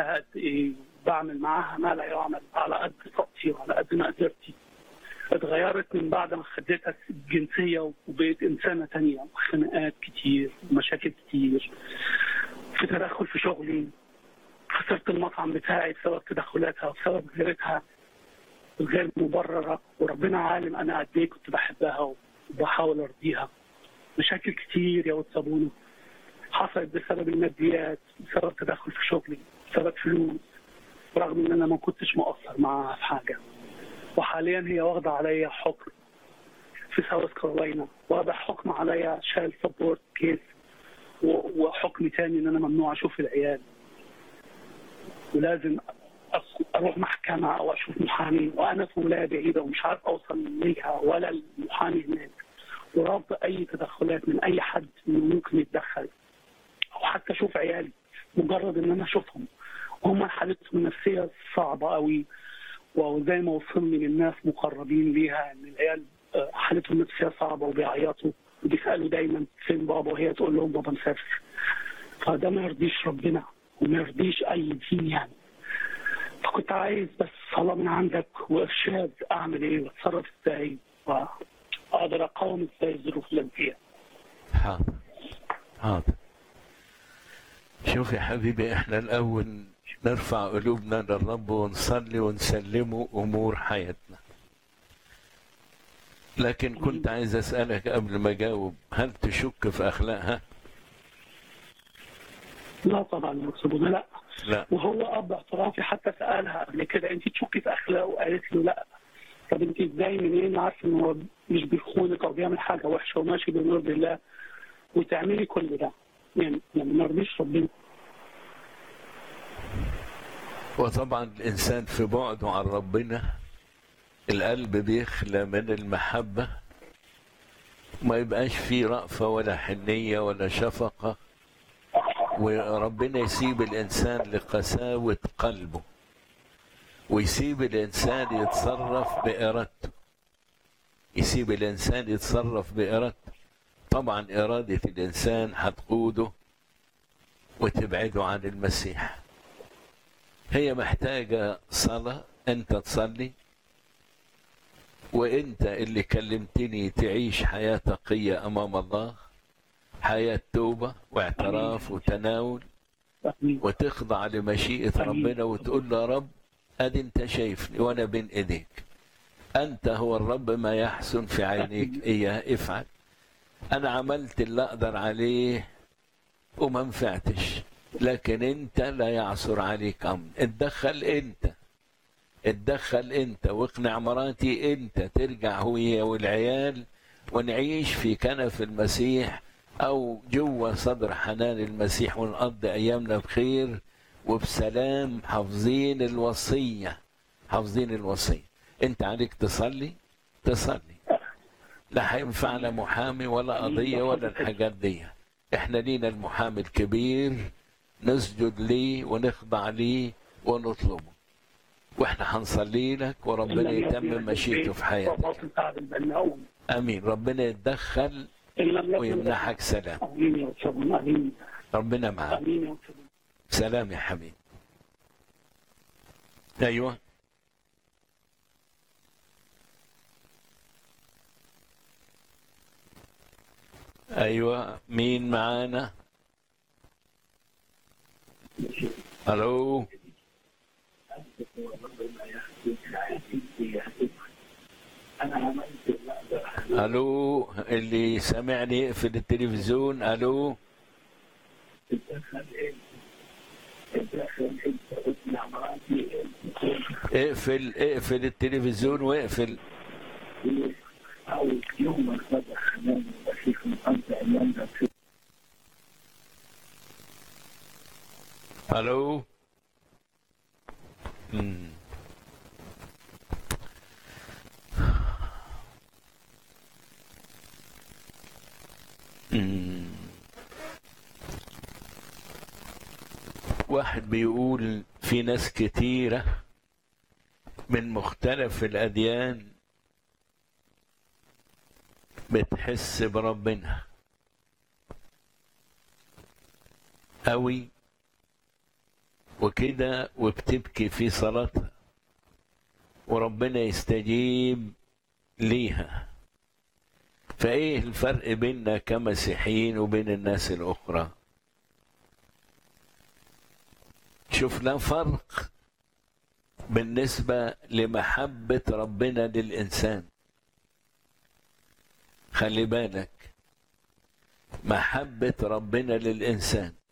بحبها قد ايه بعمل معاها ما لا يعمل على قد طاقتي وعلى قد مقدرتي اتغيرت من بعد ما خديتها الجنسية وبقيت إنسانة تانية وخناقات كتير ومشاكل كتير في تدخل في شغلي خسرت المطعم بتاعي بسبب تدخلاتها وبسبب غيرتها غير مبررة وربنا عالم أنا قد إيه كنت بحبها وبحاول أرضيها مشاكل كتير يا واتسابونو حصلت بسبب الماديات بسبب تدخل في شغلي بسبب فلوس رغم ان انا ما كنتش مقصر معاها في حاجه وحاليا هي واخده عليا حكم في ساوث كارولاينا واخده حكم عليا شايل سبورت كيس وحكم تاني ان انا ممنوع اشوف العيال ولازم اروح محكمه او اشوف محامي وانا في ولايه بعيده ومش عارف اوصل ليها ولا المحامي هناك ورفض اي تدخلات من اي حد ممكن يتدخل او حتى اشوف عيالي مجرد ان انا اشوفهم هم حالتهم النفسيه صعبه قوي وزي ما وصلني من ناس مقربين ليها ان العيال حالتهم النفسيه صعبه وبيعيطوا وبيسالوا دايما فين بابا وهي تقول لهم بابا مسافر فده ما يرضيش ربنا وما يرضيش اي دين يعني فكنت عايز بس صلاه من عندك وارشاد اعمل ايه واتصرف ازاي واقدر اقاوم ازاي الظروف اللي فيها حاضر حاضر شوف يا حبيبي احنا الاول نرفع قلوبنا للرب ونصلي ونسلمه امور حياتنا لكن كنت عايز اسالك قبل ما اجاوب هل تشك في اخلاقها لا طبعا يا أستاذ لا لا وهو اب اعترافي حتى سالها قبل كده انت تشكي في اخلاقه وقالت له لا طب انت ازاي منين عارفه ان هو مش بيخونك او بيعمل حاجه وحشه وماشي بنور الله وتعملي كل ده يعني يعني ما يرضيش ربنا وطبعا الانسان في بعده عن ربنا القلب بيخلى من المحبه ما يبقاش فيه رأفة ولا حنية ولا شفقة وربنا يسيب الإنسان لقساوة قلبه ويسيب الإنسان يتصرف بإرادته يسيب الإنسان يتصرف بإرادته طبعا إرادة الإنسان هتقوده وتبعده عن المسيح هي محتاجة صلاة أنت تصلي وأنت اللي كلمتني تعيش حياة تقية أمام الله حياة توبة واعتراف وتناول آمين. وتخضع لمشيئة آمين. ربنا وتقول له يا رب أدي أنت شايفني وأنا بين إيديك أنت هو الرب ما يحسن في عينيك إياه افعل أنا عملت اللي أقدر عليه وما نفعتش لكن أنت لا يعثر عليك أمر اتدخل أنت اتدخل أنت واقنع مراتي أنت ترجع هي والعيال ونعيش في كنف المسيح أو جوا صدر حنان المسيح ونقضي أيامنا بخير وبسلام حافظين الوصية حافظين الوصية أنت عليك تصلي تصلي لا هينفعنا محامي ولا قضية ولا الحاجات دي احنا لينا المحامي الكبير نسجد ليه ونخضع ليه ونطلبه واحنا هنصلي لك وربنا يتمم مشيئته في حياتك باطل تعب البناء امين ربنا يتدخل إن لم يكن ويمنحك سلام امين يا استاذ امين ربنا معاك امين يا استاذ سلام يا حبيبي ايوه ايوه مين معانا الو الو اللي سمعني يقفل التلفزيون الو اقفل اقفل التلفزيون واقفل الو مم. مم. واحد بيقول في ناس كتيرة من مختلف الأديان بتحس بربنا أوي وكده وبتبكي في صلاتها وربنا يستجيب ليها فايه الفرق بيننا كمسيحيين وبين الناس الاخرى شفنا فرق بالنسبه لمحبه ربنا للانسان خلي بالك محبه ربنا للانسان